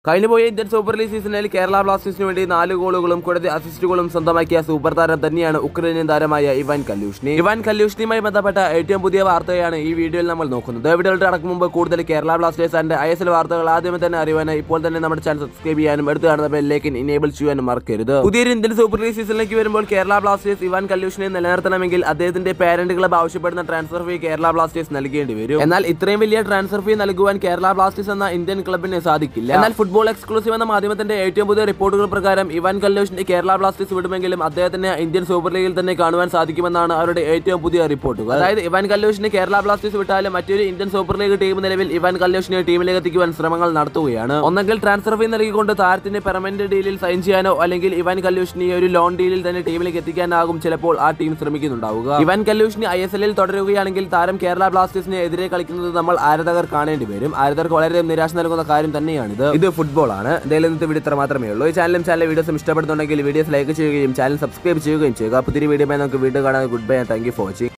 കഴിഞ്ഞുപോയ Indian super league സീസണിൽ കേരള ബ്ലാസ്റ്റേഴ്സിന് വേണ്ടി നാല് ഗോളുകളും കൂടാതെ അസിസ്റ്റുകളും സ്വന്തമാക്കിയ സൂപ്പർ താരം തന്നെയാണ് ഉക്രൈനിയൻ താരമായ ഇവാൻ കല്യൂഷ്നി ഇവാൻ കല്യൂഷ്നിയുമായി ബന്ധപ്പെട്ട ഏറ്റവും പുതിയ വാർത്തയാണ് ഈ വീഡിയോയിൽ നമ്മൾ നോക്കുന്നത് വീഡിയോയിൽ അടക്കും മുമ്പ് കൂടുതൽ Kerala Blasters and I S L വാർത്തകൾ ആദ്യമേ തന്നെ അറിയുവാനായി ഇപ്പോൾ തന്നെ നമ്മുടെ ചാനൽ സബ്സ്ക്രൈബ് ചെയ്യാനും എടുത്തു കാണുന്ന ബെല്ലേക്ക് ഇനേബിൾ ചെയ്യാനും മറക്കരുത് പുതിയൊരു ഇന്ത്യൻ സൂപ്പർ ലീഗ് സീസണിലേക്ക് വരുമ്പോൾ കേരള ബ്ലാസ്റ്റേഴ്സ് ഇവാൻ കല്യൂഷിനെ നിലനിർത്തണമെങ്കിൽ അദ്ദേഹത്തിന്റെ പാരന്റ് ക്ലബ് ആവശ്യപ്പെടുന്ന ട്രാൻസ്ഫർ ഫീ കേരള ബ്ലാസ്റ്റേഴ്സ് നൽകേണ്ടി വരും എന്നാൽ ഇത്രയും വലിയ ട്രാൻസ്ഫർ ഫീ നൽകുവാൻ കേരള ബ്ലാസ്റ്റേഴ്സ് എന്ന ഇന്ത്യൻ ക്ലബിന് സാധിക്കില്ല എന്നാൽ ഫുട്ബോൾ എക്സ്ക്ലൂസീവ് എന്ന മാധ്യമത്തിന്റെ ഏറ്റവും പുതിയ റിപ്പോർട്ടുകൾ പ്രകാരം ഇവാൻ കല്യൂഷിനെ കേരള ബ്ലാസ്റ്റേഴ്സ് വിടുമെങ്കിലും അദ്ദേഹത്തിന് ഇന്ത്യൻ സൂപ്പർ ലീഗിൽ തന്നെ കാണുവാൻ സാധിക്കുമെന്നാണ് അവരുടെ ഏറ്റവും പുതിയ റിപ്പോർട്ടുകൾ അതായത് ഇവാൻ കല്യൂഷിനെ കേരള ബ്ലാസ്റ്റേഴ്സ് വിട്ടാലും മറ്റൊരു ഇന്ത്യൻ സൂപ്പർ ലീഗ് ടീം നിലവിൽ ഇവാൻ കല്യൂഷിനെ ടീമിലേക്ക് എത്തിക്കുവാൻ ശ്രമങ്ങൾ നടത്തുകയാണ് ഒന്നെങ്കിൽ ട്രാൻസ്ഫർ ഫീ നൽകിക്കൊണ്ട് താരത്തിന്റെ പെർമനന്റ് ഡീലിൽ സൈൻ ചെയ്യാനോ അല്ലെങ്കിൽ ഇവാൻ കല്യൂഷിനെ ഒരു ലോൺ ഡീലിൽ തന്നെ ടീമിലേക്ക് എത്തിക്കാനാകും ചിലപ്പോൾ ആ ടീം ശ്രമിക്കുന്നുണ്ടാവുക ഇവാൻ കല്യൂഷിനെ ഐ എസ് എല്ലിൽ തുടരുകയാണെങ്കിൽ താരം കേരള ബ്ലാസ്റ്റേഴ്സിന് എതിരെ കളിക്കുന്നത് നമ്മൾ ആരാധകർ കാണേണ്ടി വരും ആരാധകർക്ക് വളരെ നിരാശ നൽകുന്ന കാര്യം തന്നെയാണിത് ഇത് ഫുട്ബോൾ ആണ് എന്തായാലും ഇന്നത്തെ വീഡിയോ ഇത്ര മാത്രമേ ഉള്ളൂ ഈ ചാനലും ചാനൽ വീഡിയോസും ഇഷ്ടപ്പെടുന്നുണ്ടെങ്കിൽ വീഡിയോസ് ലൈക്ക് ചെയ്യുകയും ചാനൽ സബ്സ്ക്രൈബ് ചെയ്യുകയും ചെയ്യുക പുതിയ വീഡിയോ നമുക്ക് വീണ്ടും കാണാൻ goodbye thank you for watching